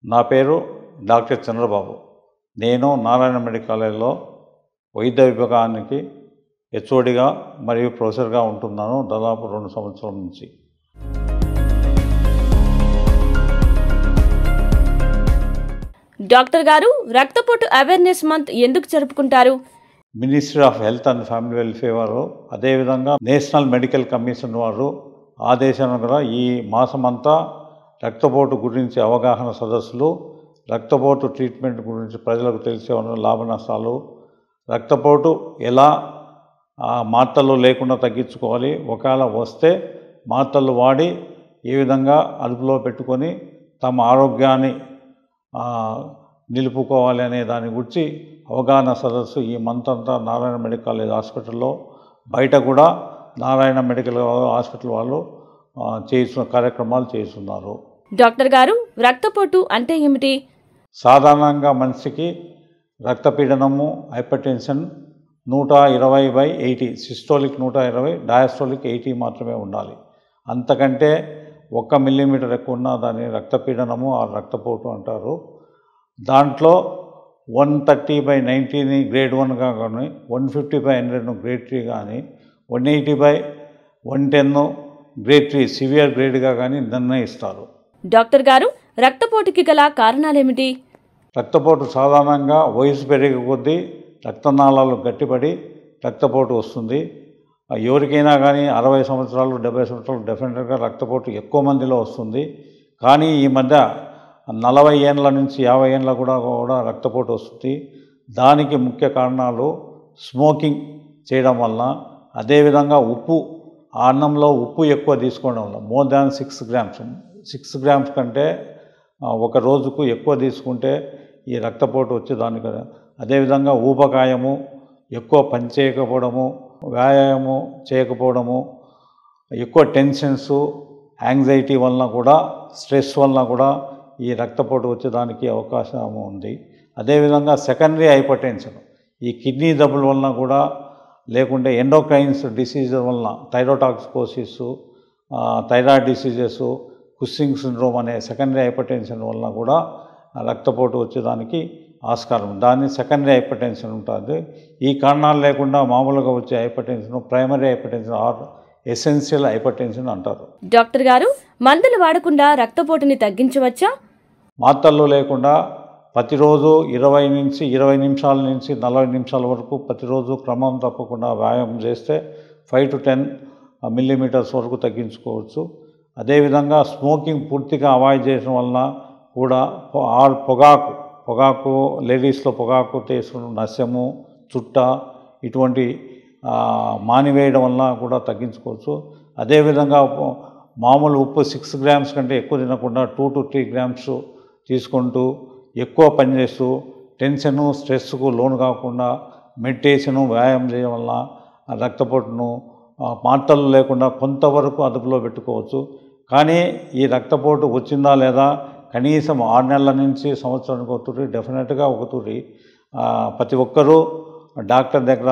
నా పేరు డాక్టర్ చంద్రబాబు నేను నారాయణ మెడికల్ కాలేజ్లో వైద్య విభాగానికి హెచ్ఓడిగా మరియు ప్రొఫెసర్గా ఉంటున్నాను దాదాపు రెండు సంవత్సరాల నుంచి డాక్టర్ గారు రక్తపోటు అవేర్నెస్ మంత్ ఎందుకు జరుపుకుంటారు ministry of health and family welfare వారు అదేవిధంగా నేషనల్ మెడికల్ కమిషన్ వారు ఆదేశానుగా ఈ మాసమంతా రక్తపోటు గురించి అవగాహన సదస్సులు రక్తపోటు ట్రీట్మెంట్ గురించి ప్రజలకు తెలిసే ఉన్న లాభ నష్టాలు రక్తపోటు ఎలా ఆ, మాత్రలు లేకుండా తగ్గించుకోవాలి ఒకవేళ వస్తే మాత్రలు వాడి ఏ విధంగా అదుపులో పెట్టుకొని తమ ఆరోగ్యాన్ని ఆ, నిలుపుకోవాలి అనే దాని గురించి అవగాహన సదస్సు ఈ మంత్ అంతా నారాయణ మెడికల్ కాలేజ్ హాస్పిటల్లో బయట కూడా నారాయణ మెడికల్ హాస్పిటల్ వాళ్ళు ఆ, చేస్తున్న కార్యక్రమాలు చేస్తున్నారు డాక్టర్ గారు రక్తపోటు అంటే ఏమిటి సాధారణంగా మనిషికి రక్తపీడనము హైపర్టెన్షన్ నూట ఇరవై బై ఎయిటీ సిస్టోలిక్ నూట ఇరవై డయాస్టోలిక్ ఎయిటీ మాత్రమే ఉండాలి అంతకంటే ఒక్క మిల్లీమీటర్ ఎక్కువ ఉన్న దాన్ని రక్తపీడనము ఆ రక్తపోటు అంటారు దాంట్లో వన్ థర్టీ బై నైంటీని గ్రేడ్ వన్గా కానీ వన్ ఫిఫ్టీ బై హండ్రెడ్ను గ్రేడ్ త్రీ కానీ one eighty by one ten grade three severe గ్రేడ్గా కానీ నిర్ణయిస్తారు డాక్టర్ గారు రక్తపోటుకి గల కారణాలేమిటి రక్తపోటు సాధారణంగా వయసు పెరిగే కొద్దీ రక్తనాళాలు గట్టిపడి రక్తపోటు వస్తుంది ఆ, ఎవరికైనా కానీ అరవై సంవత్సరాలు డెబ్బై సంవత్సరాలు డెఫినెట్గా రక్తపోటు ఎక్కువ మందిలో వస్తుంది కానీ ఈ మధ్య నలభై ఏండ్ల నుంచి యాభై ఏండ్ల కూడా కూడా రక్తపోటు వస్తుంది దానికి ముఖ్య కారణాలు స్మోకింగ్ చేయడం వలన అదేవిధంగా ఉప్పు ఆ అన్నంలో ఉప్పు ఎక్కువ తీసుకోవడం వల్ల more than six grams six grams కంటే ఆ, ఒక రోజుకు ఎక్కువ తీసుకుంటే ఈ రక్తపోటు వచ్చే దానికి అదేవిధంగా ఊబకాయము ఎక్కువ పని చేయకపోవడము వ్యాయామం చేయకపోవడము ఎక్కువ టెన్షన్స్ యాంగ్జైటీ వలన కూడా స్ట్రెస్ వలన కూడా ఈ రక్తపోటు వచ్చేదానికి అవకాశం ఉంది అదేవిధంగా సెకండరీ హైపర్ టెన్షన్ ఈ కిడ్నీ జబ్బుల వలన కూడా లేకుంటే ఎండోక్రైన్స్ డిసీజ్ వలన thyrotoxicosis thyroid diseases Cushing syndrome అనే సెకండరీ హైపర్ టెన్షన్ వలన కూడా ఆ రక్తపోటు వచ్చేదానికి ఆస్కారం ఉంది. దాన్ని సెకండరీ హైపర్ టెన్షన్ ఉంటుంది ఈ కారణాలు లేకుండా మామూలుగా వచ్చే hypertension primary hypertension or essential hypertension అంటారు డాక్టర్ గారు మందులు వాడకుండా రక్తపోటుని తగ్గించవచ్చా మాత్రలు లేకుండా ప్రతిరోజు ఇరవై నుంచి ఇరవై నిమిషాల నుంచి నలభై నిమిషాల వరకు ప్రతిరోజు క్రమం తప్పకుండా వ్యాయామం చేస్తే ఫైవ్ టు టెన్ మిల్లీమీటర్స్ వరకు తగ్గించుకోవచ్చు అదేవిధంగా స్మోకింగ్ పూర్తిగా అవాయిడ్ చేయడం వలన కూడా పొ- ఆ పొగాకు పొగాకు లేడీస్లో పొగాకు తీసుకున్న నస్యము చుట్ట ఇటువంటి ఆ, మానివేయడం వలన కూడా తగ్గించుకోవచ్చు అదేవిధంగా ఉప్పు- మామూలు ఉప్పు సిక్స్ గ్రామ్స్ కంటే ఎక్కువ తినకుండా టూ టు త్రీ గ్రామ్స్ తీసుకుంటూ ఎక్కువ పనిచేస్తూ టెన్షను స్ట్రెస్కు లోను కాకుండా మెడిటేషను వ్యాయామం చేయడం వల్ల ఆ రక్తపోటును ఆ, మాటలు లేకుండా కొంతవరకు అదుపులో పెట్టుకోవచ్చు కానీ ఈ రక్తపోటు వచ్చిందా లేదా కనీసం ఆరు నెలల నుంచి సంవత్సరానికి ఒక తూరి డెఫినెట్గా ఒక తూరి ఆ, ప్రతి ఒక్కరూ డాక్టర్ దగ్గర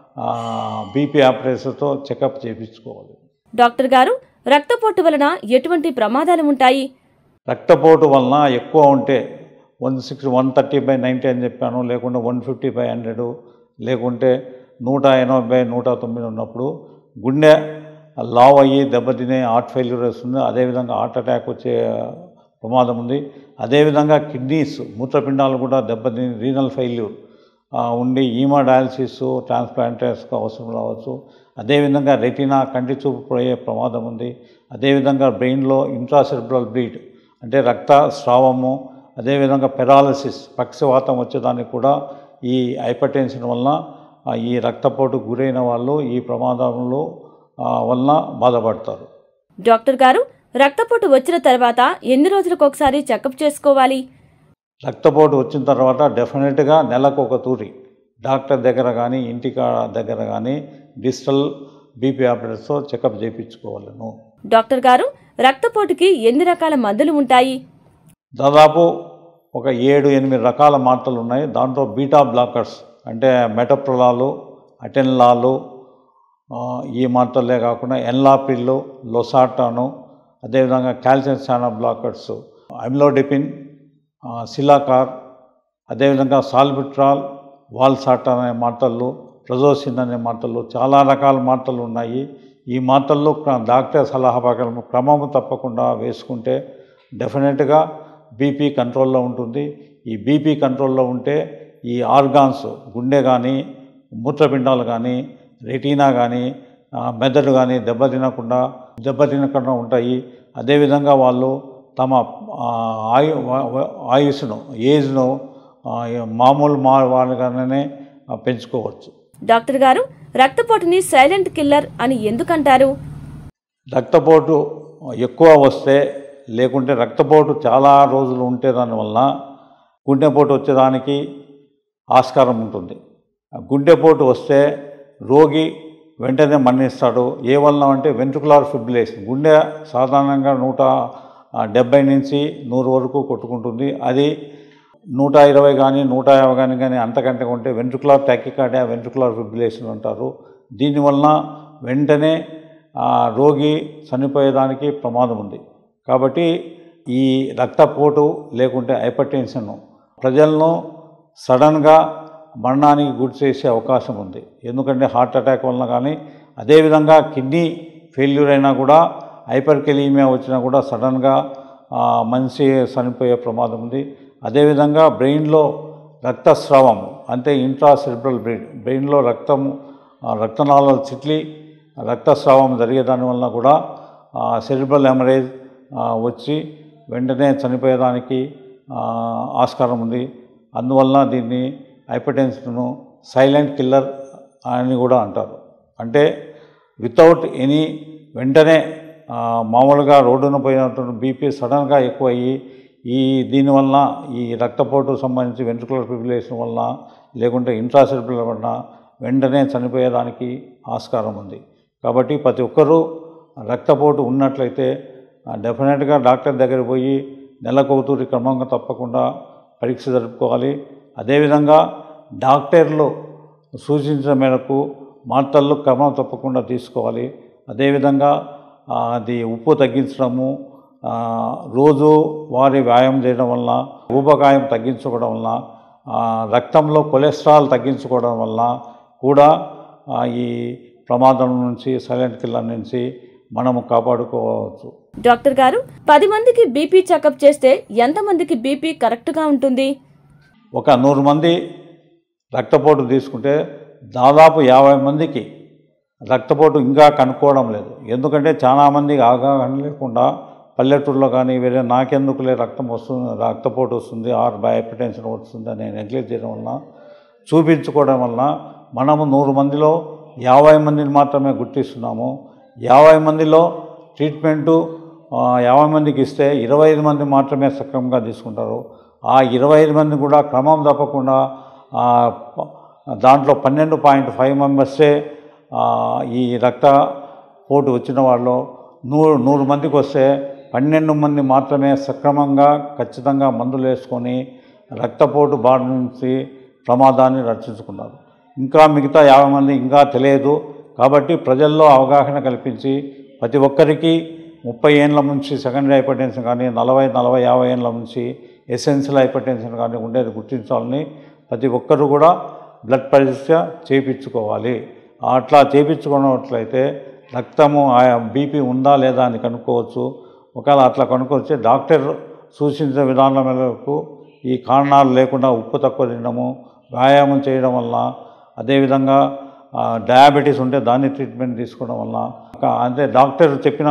బీపీ ఆపరేషన్తో చెకప్ చేయించుకోవాలి డాక్టర్ గారు రక్తపోటు వలన ఎటువంటి ప్రమాదాలు ఉంటాయి రక్తపోటు వలన ఎక్కువ ఉంటే one six one thirty by ninety అని చెప్పాను లేకుంటే వన్ ఫిఫ్టీ బై హండ్రెడ్ లేకుంటే నూట ఎనభై బై నూట తొమ్మిది ఉన్నప్పుడు గుండె లావ్ అయ్యి దెబ్బతినే హార్ట్ ఫెయిల్యూర్ వస్తుంది అదేవిధంగా హార్ట్ అటాక్ వచ్చే ప్రమాదం ఉంది అదేవిధంగా కిడ్నీస్ మూత్రపిండాలు కూడా దెబ్బతిని రీనల్ ఫెయిల్యూర్ ఆ, ఉండి ఈమా డయాలసిస్ ట్రాన్స్ప్లాంటర్స్కి అవసరం రావచ్చు అదేవిధంగా రెటీనా కంటి చూపు పోయే ప్రమాదం ఉంది అదేవిధంగా బ్రెయిన్లో ఇంట్రాసెర్బ్రల్ బ్లీడ్ అంటే రక్త స్రావము అదేవిధంగా పెరాలసిస్ పక్షవాతం వచ్చేదానికి కూడా ఈ హైపర్ టెన్షన్ వలన ఆ, ఈ రక్తపోటు గురైన వాళ్ళు ఈ ప్రమాదంలో ఆ, వలన బాధపడతారు డాక్టర్ గారు రక్తపోటు వచ్చిన తర్వాత ఎన్ని రోజులకు ఒకసారి చెకప్ చేసుకోవాలి రక్తపోటు వచ్చిన తర్వాత డెఫినెట్గా నెలకు ఒక తూరి డాక్టర్ దగ్గర కానీ ఇంటికా దగ్గర కానీ డిజిటల్ బీపీ ఆపరేటర్స్తో చెకప్ చేయించుకోవాలను డాక్టర్ గారు రక్తపోటుకి ఎన్ని రకాల మందులు ఉంటాయి దాదాపు ఒక ఏడు ఎనిమిది రకాల మాత్రలు ఉన్నాయి దాంట్లో బీటా బ్లాకర్స్ అంటే మెటప్రొలాలు అటెన్లాలు ఆ, ఈ మాత్రలే కాకుండా ఎన్లాపిల్లు లొసాటాను అదేవిధంగా కాల్షియం ఛానల్ బ్లాకర్స్ అమిలోడిపిన్ ఆ, సిలాకార్ అదేవిధంగా సాల్బిట్రాల్ వాల్సాట్ అనే మాటలు ప్రజోసిన్ అనే మాటలు చాలా రకాల మాటలు ఉన్నాయి ఈ మాటల్లో క్ర- డాక్టర్ సలహా ప్రకారం క్రమం తప్పకుండా వేసుకుంటే డెఫినెట్గా బీపీ కంట్రోల్లో ఉంటుంది ఈ బీపీ కంట్రోల్లో ఉంటే ఈ ఆర్గాన్స్ గుండె కానీ మూత్రపిండాలు కానీ రెటీనా కానీ ఆ, మెదడు కానీ దెబ్బతినకుండా దెబ్బతినకుండా ఉంటాయి అదేవిధంగా వాళ్ళు తమ ఆ, ఆయు వ- వ- ఆయుష్ను ఏజ్ను ఆ, మామూలు మా వాళ్ళగానే ఆ, పెంచుకోవచ్చు డాక్టర్ గారు రక్తపోటుని సైలెంట్ కిల్లర్ అని ఎందుకంటారు రక్తపోటు ఎక్కువ వస్తే లేకుంటే రక్తపోటు చాలా రోజులు ఉంటే దానివల్ల గుండెపోటు వచ్చేదానికి ఆస్కారం ఉంటుంది ఆ గుండెపోటు వస్తే రోగి వెంటనే మరణిస్తాడు ఏ వలన అంటే వెంట్రుకులార్ ఫిబ్రిలేషన్ గుండె సాధారణంగా నూట ఆ, డెబ్బై నుంచి నూరు వరకు కొట్టుకుంటుంది అది నూట ఇరవై కానీ నూట యాభై కానీ కానీ అంతకంటే ఉంటే వెంట్రుకులార్ టాకికార్డియా వెంట్రుకులార్ ఫిబ్రిలేషన్ అంటారు దీనివలన వెంటనే ఆ రోగి చనిపోయేదానికి ప్రమాదం ఉంది కాబట్టి ఈ రక్తపోటు లేకుంటే హైపర్ టెన్షన్ ప్రజలను సడన్గా మరణానికి గురి చేసే అవకాశం ఉంది ఎందుకంటే హార్ట్ అటాక్ వలన కానీ అదేవిధంగా కిడ్నీ ఫెయిల్యూర్ అయినా కూడా హైపర్ కెలీమియా వచ్చినా కూడా సడన్గా ఆ, మనిషి చనిపోయే ప్రమాదం ఉంది అదేవిధంగా బ్రెయిన్లో రక్తస్రావం అంటే ఇంట్రా సెరిబ్రల్ బ్రెయిన్ బ్రెయిన్లో రక్తము ఆ, రక్తనాళాలు చిట్లి రక్తస్రావం జరిగేదాని వలన కూడా సెరిబ్రల్ హెమరేజ్ వచ్చి వెంటనే చనిపోయేదానికి ఆ, ఆస్కారం ఉంది అందువలన దీన్ని హైపర్టెన్షన్ను సైలెంట్ కిల్లర్ అని కూడా అంటారు అంటే వితౌట్ ఎనీ వెంటనే ఆ, మామూలుగా రోడ్డున పోయినటువంటి బీపీ సడన్గా ఎక్కువ అయ్యి ఈ దీనివలన ఈ రక్తపోటు సంబంధించి వెంట్రుకులర్ ఫిబ్రిలేషన్ వలన లేకుంటే ఇంట్రాసెల్యులర్ వలన వెంటనే చనిపోయేదానికి ఆస్కారం ఉంది కాబట్టి ప్రతి ఒక్కరూ రక్తపోటు ఉన్నట్లయితే ఆ, డెఫినెట్గా డాక్టర్ దగ్గరికి పోయి నెలకొకతూరి క్రమంగా తప్పకుండా పరీక్ష జరుపుకోవాలి అదేవిధంగా డాక్టర్లు సూచించిన మేరకు మాత్రలు క్రమం తప్పకుండా తీసుకోవాలి అదేవిధంగా ఆ, అది ఉప్పు తగ్గించడము ఆ, రోజు వారి వ్యాయామం చేయడం వలన ఊబకాయం తగ్గించుకోవడం వలన ఆ, రక్తంలో కొలెస్ట్రాల్ తగ్గించుకోవడం వలన కూడా ఆ, ఈ ప్రమాదం నుంచి సైలెంట్ కిల్లర్ నుంచి మనము కాపాడుకోవచ్చు డాక్టర్ గారు పది మందికి బీపీ చెకప్ చేస్తే ఎంతమందికి బీపీ కరెక్ట్గా ఉంటుంది ఒక నూరు మంది రక్తపోటు తీసుకుంటే దాదాపు యాభై మందికి రక్తపోటు ఇంకా కనుక్కోవడం లేదు ఎందుకంటే చాలామందికి అవగాహన లేకుండా పల్లెటూరులో కానీ వేరే నాకెందుకులే రక్తం వస్తుంది రక్తపోటు వస్తుంది ఆర్ హైపర్టెన్షన్ వస్తుంది అని నెగ్లెక్ట్ చేయడం వలన చూపించుకోవడం వలన మనము నూరు మందిలో యాభై మందిని మాత్రమే గుర్తిస్తున్నాము యాభై మందిలో ట్రీట్మెంటు ఆ, యాభై మందికి ఇస్తే ఇరవై ఐదు మంది మాత్రమే సక్రమంగా తీసుకుంటారు ఆ ఇరవై ఐదు మంది కూడా క్రమం తప్పకుండా ఆ, ప- దాంట్లో పన్నెండు పాయింట్ ఫైవ్ మెంబర్సే ఆ, ఈ రక్త పోటు వచ్చిన వాళ్ళు నూరు నూరు మందికి వస్తే పన్నెండు మంది మాత్రమే సక్రమంగా ఖచ్చితంగా మందులు వేసుకొని రక్తపోటు బారి నుంచి ప్రమాదాన్ని రక్షించుకున్నారు ఇంకా మిగతా యాభై మంది ఇంకా తెలియదు కాబట్టి ప్రజల్లో అవగాహన కల్పించి ప్రతి ఒక్కరికి ముప్పై ఏళ్ళ నుంచి సెకండరీ హైపర్టెన్షన్ కానీ నలభై నలభై యాభై ఏళ్ళ నుంచి ఎసెన్షియల్ హైపర్టెన్షన్ కానీ ఉండేది గుర్తించాలని ప్రతి ఒక్కరు కూడా బ్లడ్ పరీక్ష చేయించుకోవాలి అట్లా చేయించుకున్నట్లయితే రక్తము బీపీ ఉందా లేదా అని కనుక్కోవచ్చు ఒకవేళ అట్లా కనుక్కొచ్చి డాక్టర్ సూచించిన విధానం మేరకు ఈ కారణాలు లేకుండా ఉప్పు తక్కువ తినడము వ్యాయామం చేయడం వల్ల అదేవిధంగా ఆ, డయాబెటీస్ ఉంటే దాన్ని ట్రీట్మెంట్ తీసుకోవడం వల్ల ఇంకా అంటే డాక్టర్ చెప్పిన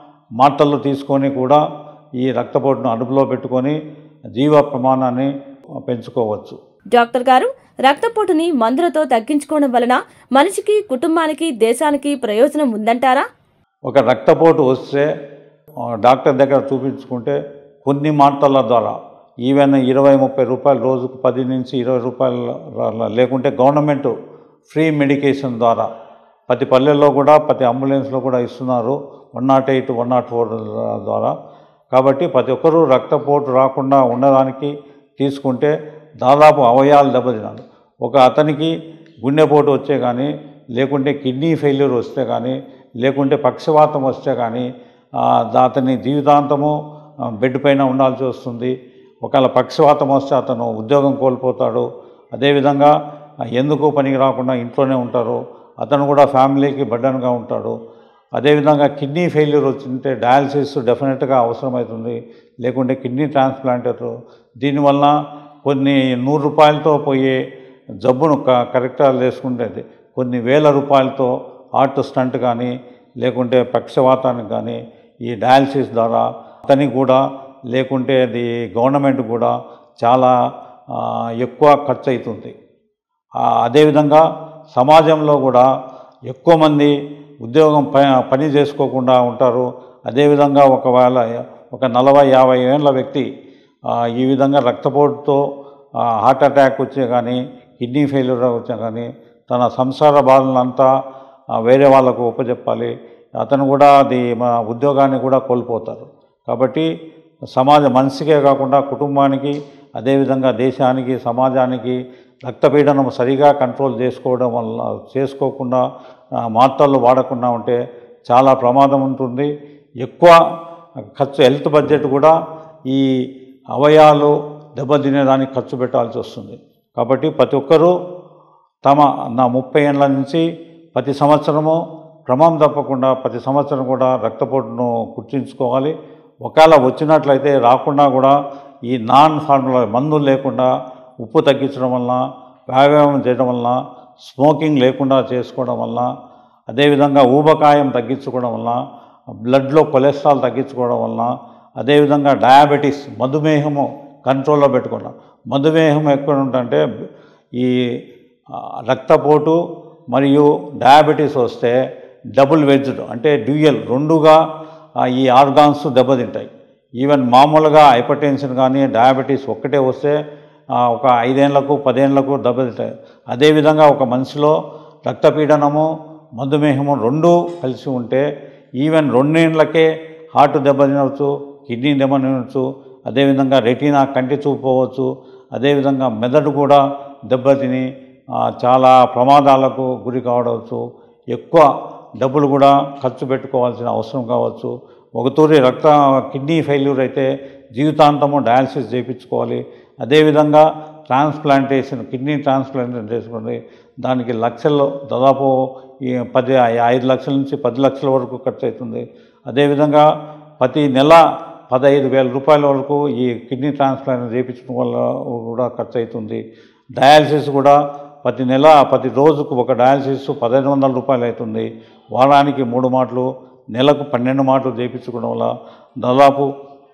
మాటలు తీసుకొని కూడా ఈ రక్తపోటును అదుపులో పెట్టుకొని జీవ ప్రమాణాన్ని పెంచుకోవచ్చు డాక్టర్ గారు రక్తపోటుని మందులతో తగ్గించుకోవడం వలన మనిషికి కుటుంబానికి దేశానికి ప్రయోజనం ఉందంటారా ఒక రక్తపోటు వస్తే ఆ, డాక్టర్ దగ్గర చూపించుకుంటే కొన్ని మాటల ద్వారా ఈవెన్ ఇరవై ముప్పై రూపాయలు రోజుకు పది నుంచి ఇరవై రూపాయల లేకుంటే గవర్నమెంట్ ఫ్రీ మెడికేషన్ ద్వారా ప్రతి పల్లెల్లో కూడా ప్రతి అంబులెన్స్లో కూడా ఇస్తున్నారు one nought eight one nought four ద్వారా కాబట్టి ప్రతి ఒక్కరూ రక్తపోటు రాకుండా ఉండడానికి తీసుకుంటే దాదాపు అవయాలు దెబ్బతినాలి ఒక అతనికి గుండెపోటు వచ్చే కానీ లేకుంటే కిడ్నీ ఫెయిల్యూర్ వస్తే కానీ లేకుంటే పక్షవాతం వస్తే కానీ ఆ, దా- అతని జీవితాంతము ఆ, బెడ్ పైన ఉండాల్సి వస్తుంది ఒకవేళ పక్షవాతం వస్తే అతను ఉద్యోగం కోల్పోతాడు అదేవిధంగా ఆ, ఎందుకు పనికి రాకుండా ఇంట్లోనే ఉంటారు అతను కూడా ఫ్యామిలీకి బడ్డన్గా ఉంటాడు అదేవిధంగా కిడ్నీ ఫెయిల్యూర్ వచ్చింటే డయాలసిస్ డెఫినెట్గా అవసరమవుతుంది లేకుంటే కిడ్నీ ట్రాన్స్ప్లాంటర్ దీనివల్ల కొన్ని నూరు రూపాయలతో పోయే జబ్బును క కరెక్ట్గా చేసుకుంటే కొన్ని వేల రూపాయలతో హార్ట్ స్టంట్ కానీ లేకుంటే పక్షవాతానికి కానీ ఈ డయాలసిస్ ద్వారా అతనికి కూడా లేకుంటే అది గవర్నమెంట్ కూడా చాలా ఆ, ఎక్కువ ఖర్చు అవుతుంది ఆ, అదేవిధంగా సమాజంలో కూడా ఎక్కువ మంది ఉద్యోగం ప పని చేసుకోకుండా ఉంటారు అదేవిధంగా ఒకవేళ ఒక నలభై యాభై ఏళ్ళ వ్యక్తి ఆ, ఈ విధంగా రక్తపోటుతో ఆ, హార్ట్ అటాక్ వచ్చే కానీ కిడ్నీ ఫెయిల్యూర్ వచ్చా కానీ తన సంసార బాధలంతా ఆ, వేరే వాళ్ళకు ఉపజెప్పాలి అతను కూడా అది మా ఉద్యోగాన్ని కూడా కోల్పోతారు కాబట్టి సమాజ మనిషికే కాకుండా కుటుంబానికి అదేవిధంగా దేశానికి సమాజానికి రక్తపీడనం సరిగా కంట్రోల్ చేసుకోవడం వల్ల చేసుకోకుండా ఆ, మాత్రలు వాడకుండా ఉంటే చాలా ప్రమాదం ఉంటుంది ఎక్కువ ఖర్చు హెల్త్ బడ్జెట్ కూడా ఈ అవయాలు దెబ్బతినేదానికి ఖర్చు పెట్టాల్సి వస్తుంది కాబట్టి ప్రతి ఒక్కరూ తమ నా ముప్పై ఏళ్ళ నుంచి ప్రతి సంవత్సరము క్రమం తప్పకుండా ప్రతి సంవత్సరం కూడా రక్తపోటును గుర్తించుకోవాలి ఒకవేళ వచ్చినట్లయితే రాకుండా కూడా ఈ నాన్ ఫార్ములా మందులు లేకుండా ఉప్పు తగ్గించడం వలన వ్యాయామం చేయడం వలన స్మోకింగ్ లేకుండా చేసుకోవడం వలన అదేవిధంగా ఊబకాయం తగ్గించుకోవడం వలన బ్లడ్లో కొలెస్ట్రాల్ తగ్గించుకోవడం వలన అదేవిధంగా డయాబెటీస్ మధుమేహము కంట్రోల్లో పెట్టుకున్నాం మధుమేహం ఎక్కడ ఉంటుందంటే ఈ ఆ, రక్తపోటు మరియు డయాబెటీస్ వస్తే డబుల్ వెజ్డ్ అంటే డ్యూయల్ రెండుగా ఆ, ఈ ఆర్గాన్స్ దెబ్బతింటాయి ఈవెన్ మామూలుగా హైపర్ టెన్షన్ కానీ డయాబెటీస్ ఒక్కటే వస్తే ఆ, ఒక ఐదేళ్లకు పదేళ్లకు దెబ్బతింటాయి అదేవిధంగా ఒక మనిషిలో రక్తపీడనము మధుమేహము రెండూ కలిసి ఉంటే ఈవెన్ రెండేళ్లకే హార్ట్ దెబ్బతినవచ్చు కిడ్నీ దెబ్బతినవచ్చు అదేవిధంగా రెటీనా కంటి చూపు పోవచ్చు అదేవిధంగా మెదడు కూడా దెబ్బతిని ఆ, చాలా ప్రమాదాలకు గురి కావవచ్చు ఎక్కువ డబ్బులు కూడా ఖర్చు పెట్టుకోవాల్సిన అవసరం కావచ్చు ఒకతూరి రక్త కిడ్నీ ఫెయిల్యూర్ అయితే జీవితాంతము డయాలసిస్ చేయించుకోవాలి అదేవిధంగా ట్రాన్స్ప్లాంటేషన్ కిడ్నీ ట్రాన్స్ప్లాంటేషన్ చేసుకోండి దానికి లక్షల్లో దాదాపు ఈ పది ఐదు లక్షల నుంచి పది లక్షల వరకు ఖర్చు అవుతుంది అదేవిధంగా ప్రతి నెల పదహైదు వేల రూపాయల వరకు ఈ కిడ్నీ ట్రాన్స్ప్లాంట్ చేయించడం వల్ల కూడా ఖర్చు అవుతుంది డయాలసిస్ కూడా ప్రతి నెల ప్రతి రోజుకు ఒక డయాలసిస్ పదహైదు వందల రూపాయలు అవుతుంది వారానికి మూడు మాటలు నెలకు పన్నెండు మాటలు చేయించుకోవడం వల్ల దాదాపు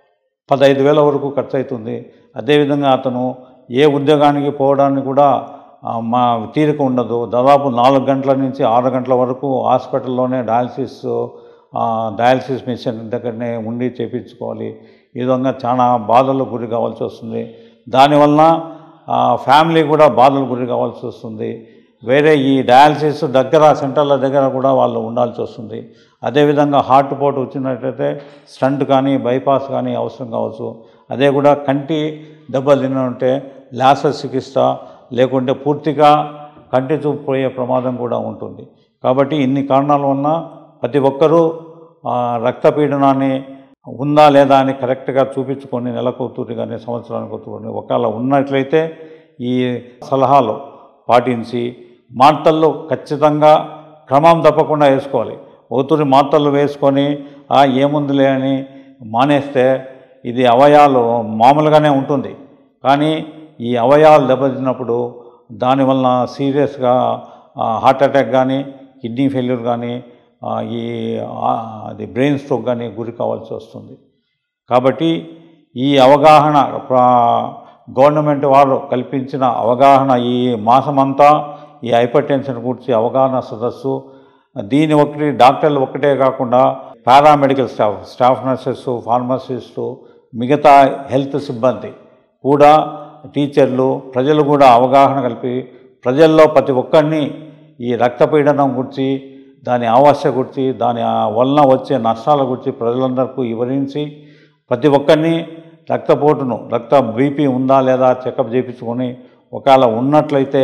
పదహైదు వేల వరకు ఖర్చు అవుతుంది అదేవిధంగా అతను ఏ ఉద్యోగానికి పోవడానికి కూడా ఆ, మా తీరిక ఉండదు దాదాపు నాలుగు గంటల నుంచి ఆరు గంటల వరకు హాస్పిటల్లోనే డయాలసిస్ ఆ, డయాలసిస్ మిషన్ దగ్గరనే ఉండి చేయించుకోవాలి ఈ విధంగా చాలా బాధలు గురి కావాల్సి వస్తుంది దానివలన ఆ, ఫ్యామిలీ కూడా బాధలు గురి కావాల్సి వస్తుంది వేరే ఈ డయాలసిస్ దగ్గర సెంటర్ల దగ్గర కూడా వాళ్ళు ఉండాల్సి వస్తుంది అదేవిధంగా హార్ట్ పోటు వచ్చినట్లయితే స్టంట్ కానీ బైపాస్ కానీ అవసరం కావచ్చు అదే కూడా కంటి దెబ్బలు తినంటే లాసర్ చికిత్స లేకుంటే పూర్తిగా కంటి చూపు పోయే ప్రమాదం కూడా ఉంటుంది కాబట్టి ఇన్ని కారణాల వలన ప్రతి ఒక్కరూ ఆ, రక్తపీడనాన్ని ఉందా లేదా అని కరెక్ట్గా చూపించుకొని నెలకొత్తురి కానీ సంవత్సరానికి ఒత్తుకొని ఒకవేళ ఉన్నట్లయితే ఈ సలహాలు పాటించి మాటల్లో ఖచ్చితంగా క్రమం తప్పకుండా వేసుకోవాలి ఒత్తురి మాటలు వేసుకొని "ఆ, ఏముందిలే అని మానేస్తే ఇది అవయాలు మామూలుగానే ఉంటుంది కానీ ఈ అవయాలు దెబ్బతిన్నప్పుడు దానివలన సీరియస్గా హార్ట్ అటాక్ కానీ కిడ్నీ ఫెయిల్యూర్ కానీ ఆ, ఈ ఆ, అది బ్రెయిన్ స్ట్రోక్ కానీ గురి కావాల్సి వస్తుంది కాబట్టి ఈ అవగాహన ప్ర- గవర్నమెంట్ వారు కల్పించిన అవగాహన ఈ మాసమంతా ఈ హైపర్ టెన్షన్ గురించి అవగాహన సదస్సు దీని ఒకటి డాక్టర్లు ఒక్కటే కాకుండా paramedical staff staff nurses pharmacist మిగతా హెల్త్ సిబ్బంది కూడా టీచర్లు ప్రజలు కూడా అవగాహన కలిపి ప్రజల్లో ప్రతి ఒక్కరిని ఈ రక్తపీడనం గురించి దాని ఆవశ్యక గురించి దాని ఆ వలన వచ్చే నష్టాల గురించి ప్రజలందరికీ వివరించి ప్రతి ఒక్కరిని రక్తపోటును రక్త బీపీ ఉందా లేదా చెకప్ చేయించుకొని ఒకవేళ ఉన్నట్లయితే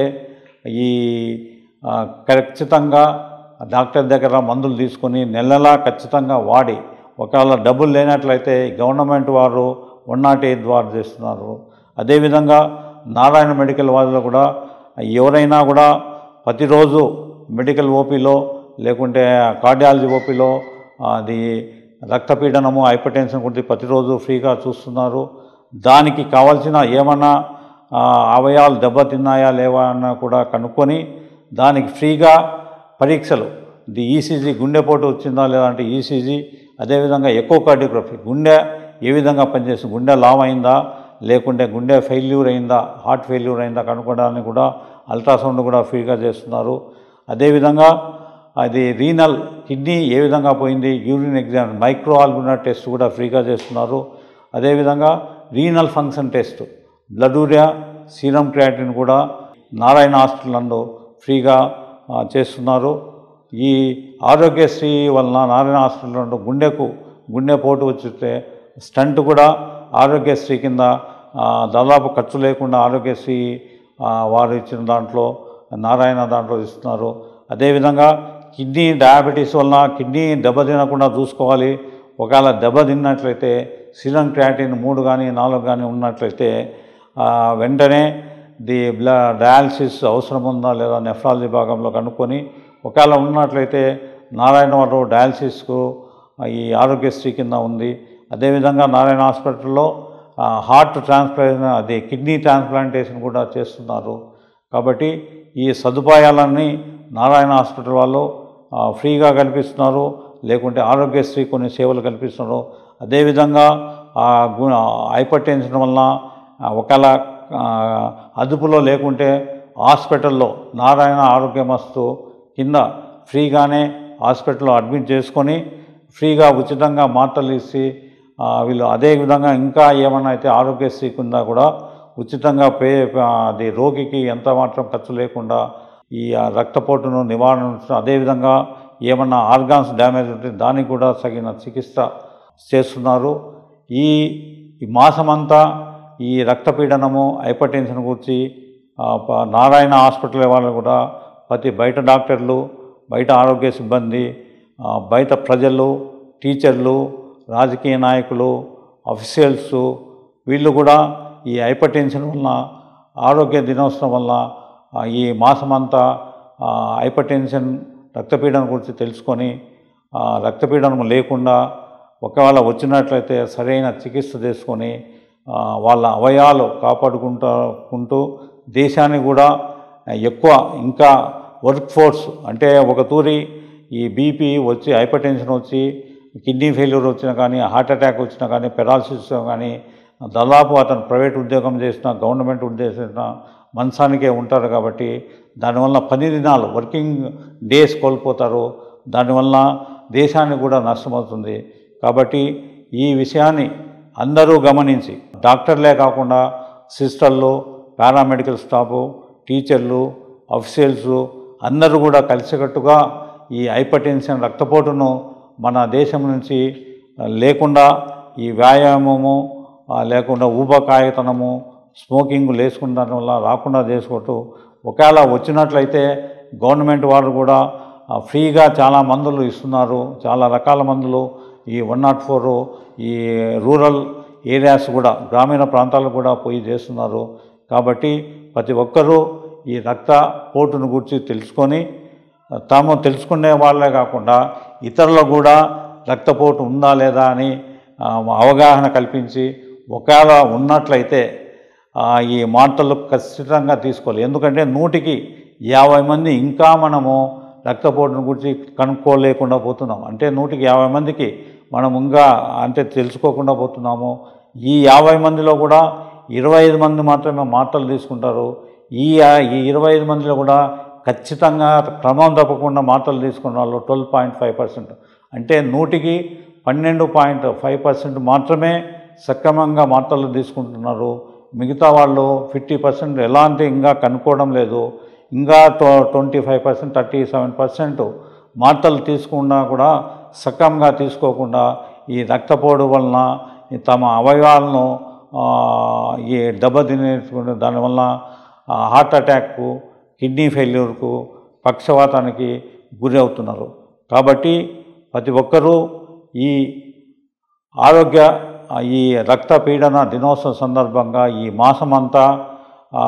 ఈ ఆ, ఖచ్చితంగా డాక్టర్ దగ్గర మందులు తీసుకొని నెల నెలా ఖచ్చితంగా వాడి ఒకవేళ డబ్బులు లేనట్లయితే గవర్నమెంట్ వారు వన్ నాట్ ఎయిట్ ద్వారా చేస్తున్నారు అదేవిధంగా నారాయణ మెడికల్ వాళ్ళలో కూడా ఎవరైనా కూడా ప్రతిరోజు మెడికల్ ఓపీలో లేకుంటే కార్డియాలజీ ఓపీలో అది రక్తపీడనము హైపర్టెన్షన్ గురించి ప్రతిరోజు ఫ్రీగా చూస్తున్నారు దానికి కావాల్సిన ఏమన్నా ఆ, అవయవాలు దెబ్బతిన్నాయా లేవా అన్న కూడా కనుక్కొని దానికి ఫ్రీగా పరీక్షలు ఇది ఈసీజీ గుండెపోటు వచ్చిందా లేదా అంటే ఈసీజీ అదేవిధంగా ఎకో కార్డియోగ్రఫీ గుండె ఏ విధంగా పనిచేస్తుంది గుండె లావ్ అయిందా లేకుంటే గుండె ఫెయిల్యూర్ అయిందా హార్ట్ ఫెయిల్యూర్ అయిందా కనుక్కోవడానికి కూడా అల్ట్రాసౌండ్ కూడా ఫ్రీగా చేస్తున్నారు అదేవిధంగా అది రీనల్ కిడ్నీ ఏ విధంగా పోయింది urine exam micro albumin test కూడా ఫ్రీగా చేస్తున్నారు అదేవిధంగా renal function test blood urea serum creatinine కూడా నారాయణ హాస్పిటల్ నందు ఫ్రీగా ఆ, చేస్తున్నారు ఈ ఆరోగ్యశ్రీ వలన నారాయణ హాస్పిటల్ నందు గుండెకు గుండెపోటు వచ్చితే స్టంట్ కూడా ఆరోగ్యశ్రీ కింద ఆ, దాదాపు ఖర్చు లేకుండా ఆరోగ్యశ్రీ ఆ, వారు ఇచ్చిన దాంట్లో నారాయణ దాంట్లో ఇస్తున్నారు అదేవిధంగా కిడ్నీ డయాబెటీస్ వలన కిడ్నీ దెబ్బతినకుండా చూసుకోవాలి ఒకవేళ దెబ్బతిన్నట్లయితే సిరం క్రియాటిన్ మూడు కానీ నాలుగు కానీ ఉన్నట్లయితే ఆ, వెంటనే ది బ్లా డయాలసిస్ అవసరం ఉందా లేదా నెఫ్రాలజీ భాగంలో కనుక్కొని ఒకవేళ ఉన్నట్లయితే నారాయణ వారు డయాలసిస్కు ఈ ఆరోగ్యశ్రీ కింద ఉంది అదేవిధంగా నారాయణ హాస్పిటల్లో ఆ, హార్ట్ ట్రాన్స్ప్లాంటేషన్ అది కిడ్నీ ట్రాన్స్ప్లాంటేషన్ కూడా చేస్తున్నారు కాబట్టి ఈ సదుపాయాలన్నీ నారాయణ హాస్పిటల్ వాళ్ళు ఆ, ఫ్రీగా కల్పిస్తున్నారు లేకుంటే ఆరోగ్యశ్రీ కొన్ని సేవలు కల్పిస్తున్నారు అదేవిధంగా ఆ గు హైపర్ టెన్షన్ వలన ఆ, ఒకవేళ ఆ, అదుపులో లేకుంటే హాస్పిటల్లో నారాయణ ఆరోగ్యమస్తు కింద ఫ్రీగానే హాస్పిటల్లో అడ్మిట్ చేసుకొని ఫ్రీగా ఉచితంగా మాత్రలు ఇచ్చి ఆ, వీళ్ళు అదే విధంగా ఇంకా ఏమన్నా అయితే ఆరోగ్యశ్రీ కింద కూడా ఉచితంగా పే ఆ, అది రోగికి ఎంత మాత్రం ఖర్చు లేకుండా ఈ ఆ, రక్తపోటును నివారణ అదేవిధంగా ఏమన్నా ఆర్గాన్స్ డ్యామేజ్ ఉంటే దానికి కూడా తగిన చికిత్స చేస్తున్నారు ఈ ఈ మాసమంతా ఈ రక్తపీడనము హైపర్ టెన్షన్ గురించి ఆ, ప- నారాయణ హాస్పిటల్ వాళ్ళు కూడా ప్రతి బయట డాక్టర్లు బయట ఆరోగ్య సిబ్బంది ఆ, బయట ప్రజలు టీచర్లు రాజకీయ నాయకులు అఫీషియల్స్ వీళ్ళు కూడా ఈ హైపర్ టెన్షన్ వలన ఆరోగ్య దినోత్సవం వల్ల ఆ, ఈ మాసమంతా ఆ, హైపర్ టెన్షన్ రక్తపీడనం గురించి తెలుసుకొని ఆ, రక్తపీడనం లేకుండా ఒకవేళ వచ్చినట్లయితే సరైన చికిత్స తీసుకొని ఆ, వాళ్ళ అవయాలు కాపాడుకుంటూ కుంటూ దేశాన్ని కూడా ఎక్కువ ఇంకా వర్క్ ఫోర్స్ అంటే ఒక తూరి ఈ బీపీ వచ్చి హైపర్ టెన్షన్ వచ్చి కిడ్నీ ఫెయిల్యూర్ వచ్చినా కానీ హార్ట్ అటాక్ వచ్చినా కానీ పెరాలసిస్ కానీ దాదాపు అతను ప్రైవేట్ ఉద్యోగం చేసినా గవర్నమెంట్ ఉద్యోగం చేసినా మంచానికే ఉంటారు కాబట్టి దానివల్ల పని దినాలు వర్కింగ్ డేస్ కోల్పోతారు దానివల్ల దేశానికి కూడా నష్టమవుతుంది కాబట్టి ఈ విషయాన్ని అందరూ గమనించి డాక్టర్లే కాకుండా సిస్టర్లు పారామెడికల్ స్టాఫు టీచర్లు అఫీషియల్స్ అందరూ కూడా కలిసికట్టుగా ఈ హైపర్ టెన్షన్ రక్తపోటును మన దేశం నుంచి ఆ, లేకుండా ఈ వ్యాయామము ఆ, లేకుండా ఊబకాయతనము స్మోకింగ్ లేసుకున్న దాని వల్ల రాకుండా చేసుకుంటూ ఒకవేళ వచ్చినట్లయితే గవర్నమెంట్ వారు కూడా ఆ, ఫ్రీగా చాలా మందులు ఇస్తున్నారు చాలా రకాల మందులు ఈ వన్ నాట్ ఫోర్ ఈ రూరల్ ఏరియాస్ కూడా గ్రామీణ ప్రాంతాలకు కూడా పోయి చేస్తున్నారు కాబట్టి ప్రతి ఒక్కరూ ఈ రక్త పోటును గురించి తెలుసుకొని తాము తెలుసుకునే వాళ్ళే కాకుండా ఇతరులకు కూడా రక్తపోటు ఉందా లేదా అని ఆ, అవగాహన కల్పించి ఒకవేళ ఉన్నట్లయితే ఆ, ఈ మాటలు ఖచ్చితంగా తీసుకోవాలి ఎందుకంటే నూటికి యాభై మంది ఇంకా మనము రక్తపోటును గురించి కనుక్కోలేకుండా పోతున్నాం అంటే నూటికి యాభై మందికి మనం ఇంకా అంటే తెలుసుకోకుండా పోతున్నాము ఈ యాభై మందిలో కూడా ఇరవై ఐదు మంది మాత్రమే మాటలు తీసుకుంటారు ఈ ఈ ఇరవై ఐదు మందిలో కూడా ఖచ్చితంగా క్రమం తప్పకుండా మాటలు తీసుకున్న వాళ్ళు ట్వెల్వ్ పాయింట్ ఫైవ్ పర్సెంట్ అంటే నూటికి పన్నెండు పాయింట్ ఫైవ్ పర్సెంట్ మాత్రమే సక్రమంగా మాటలు తీసుకుంటున్నారు మిగతా వాళ్ళు ఫిఫ్టీ పర్సెంట్ ఎలాంటి ఇంకా కనుక్కోవడం లేదు ఇంకా twenty five percent thirty seven percent మాటలు తీసుకున్నా కూడా సక్రమంగా తీసుకోకుండా ఈ రక్తపోటు వలన ఈ తమ అవయవాలను ఆ, ఈ దెబ్బతినేసుకునే దానివల్ల ఆ, హార్ట్ అటాక్కు కిడ్నీ ఫెయిల్యూర్కు పక్షవాతానికి గురి అవుతున్నారు కాబట్టి ప్రతి ఒక్కరూ ఈ ఆరోగ్య ఆ, ఈ రక్తపీడన దినోత్సవం సందర్భంగా ఈ మాసమంతా ఆ,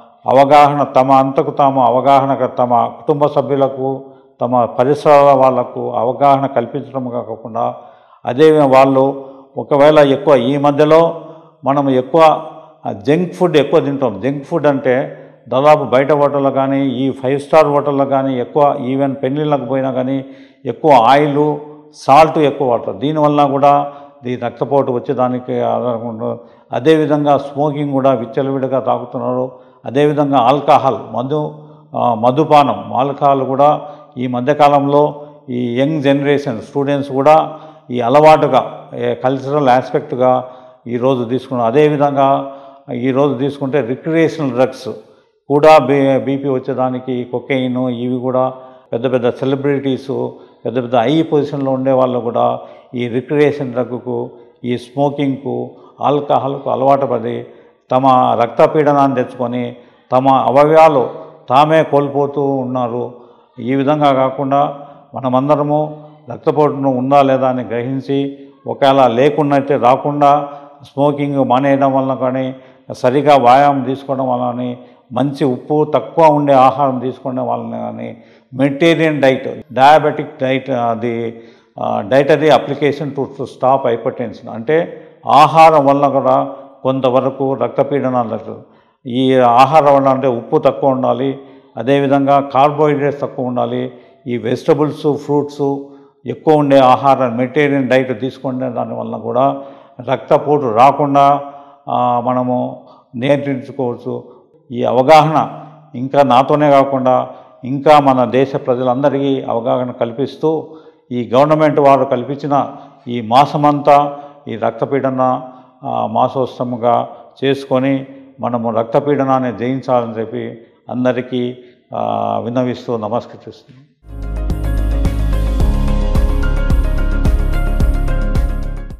అవగాహన తమ అంతకు తాము అవగాహన తమ కుటుంబ సభ్యులకు తమ పరిసరాల వాళ్లకు అవగాహన కల్పించడం కాకుండా అదే వాళ్ళు ఒకవేళ ఎక్కువ ఈ మధ్యలో మనం ఎక్కువ జంక్ ఫుడ్ ఎక్కువ తింటాం జంక్ ఫుడ్ అంటే దాదాపు బయట హోటల్లో కానీ ఈ ఫైవ్ స్టార్ హోటల్లో కానీ ఎక్కువ ఈవెన్ పెళ్ళిళ్ళకు పోయినా కానీ ఎక్కువ ఆయిల్ సాల్ట్ ఎక్కువ వాడతారు దీనివల్ల కూడా ఈ రక్తపోటు వచ్చేదానికి ఆధారం ఉండదు అదేవిధంగా స్మోకింగ్ కూడా విచ్చలవిడిగా తాగుతున్నారు అదేవిధంగా ఆల్కహాల్ మధు ఆ, మధుపానం ఆల్కహాల్ కూడా ఈ మధ్యకాలంలో ఈ యంగ్ జనరేషన్ స్టూడెంట్స్ కూడా ఈ అలవాటుగా కల్చరల్ ఆస్పెక్ట్గా ఈరోజు తీసుకున్నారు అదేవిధంగా ఈరోజు తీసుకుంటే రిక్రియేషనల్ డ్రగ్స్ కూడా బీ బీపీ వచ్చేదానికి కొకెయిన్ ఇవి కూడా పెద్ద పెద్ద సెలబ్రిటీసు పెద్ద పెద్ద హై పొజిషన్లో ఉండే వాళ్ళు కూడా ఈ రిక్రియేషన్ డ్రగ్కు ఈ స్మోకింగ్కు ఆల్కహాల్కు అలవాటు పడి తమ రక్తపీడనాన్ని తెచ్చుకొని తమ అవయవాలు తామే కోల్పోతూ ఉన్నారు ఈ విధంగా కాకుండా మనమందరము రక్తపోటును ఉందా లేదా అని గ్రహించి ఒకవేళ లేకున్నట్టే రాకుండా స్మోకింగ్ మానేయడం వల్ల కానీ సరిగా వ్యాయామం తీసుకోవడం వల్ల కానీ మంచి ఉప్పు తక్కువ ఉండే ఆహారం తీసుకోవడం వలన కానీ మెడిటేరియన్ డైట్ డయాబెటిక్ డైట్ అది dietary application to to stop hypertension అంటే ఆహారం వల్ల కూడా కొంతవరకు రక్తపీడనాలు తగ్గుతుంది. ఈ ఆహారం వల్ల అంటే ఉప్పు తక్కువ ఉండాలి అదేవిధంగా కార్బోహైడ్రేట్స్ తక్కువ ఉండాలి ఈ వెజిటబుల్స్ ఫ్రూట్స్ ఎక్కువ ఉండే ఆహారం మెటీరియన్ డైట్ తీసుకునే దానివల్ల కూడా రక్తపోటు రాకుండా ఆ, మనము నియంత్రించుకోవచ్చు ఈ అవగాహన ఇంకా నాతోనే కాకుండా ఇంకా మన దేశ ప్రజలందరికీ అవగాహన కల్పిస్తూ ఈ గవర్నమెంట్ వారు కల్పించిన ఈ మాసమంతా ఈ రక్తపీడన ఆ, మాసోత్సవంగా చేసుకొని మనము రక్తపీడనాన్ని జయించాలని చెప్పి అందరికీ ఆ, విన్నవిస్తూ నమస్కరిస్తున్నాను